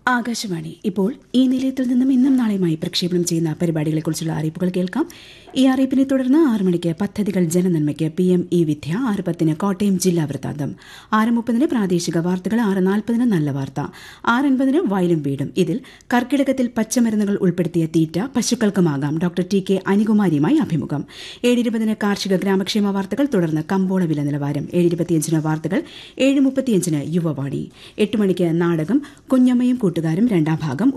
ആകാശവാണി ഇപ്പോൾ ഈ നിലയത്തിൽ നിന്നും ഇന്നും നാളെയുമായി പ്രക്ഷേപണം ചെയ്യുന്ന പരിപാടികളെക്കുറിച്ചുള്ള അറിയിപ്പുകൾ കേൾക്കാം ഈ അറിയിപ്പിനെ തുടർന്ന് ആറ് മണിക്ക് പദ്ധതികൾ ജനനന്മയ്ക്ക് പി എം ഇ വിദ്യ ആറ് പത്തിന് കോട്ടയം ജില്ലാ വൃത്താന്തം ആറ് മുപ്പതിന് പ്രാദേശിക വാർത്തകൾ ആറ് നാൽപ്പതിന് നല്ല വാർത്ത ആറ് അൻപതിന് വയലും വീടും ഇതിൽ കർക്കിടകത്തിൽ പച്ചമരുന്നുകൾ ഉൾപ്പെടുത്തിയ തീറ്റ പശുക്കൾക്കുമാകാം ഡോക്ടർ ടി കെ അനികുമാരിയുമായി അഭിമുഖം ഏഴിരുപതിന് കാർഷിക ഗ്രാമക്ഷേമ വാർത്തകൾ തുടർന്ന് കമ്പോള വില നിലവാരം ഏഴിരുപത്തിയഞ്ചിന് വാർത്തകൾ ഏഴ് മുപ്പത്തിയഞ്ചിന് യുവവാണി എട്ട് മണിക്ക് നാടകം കുഞ്ഞമ്മയും കൂട്ടുകാരും രണ്ടാം ഭാഗം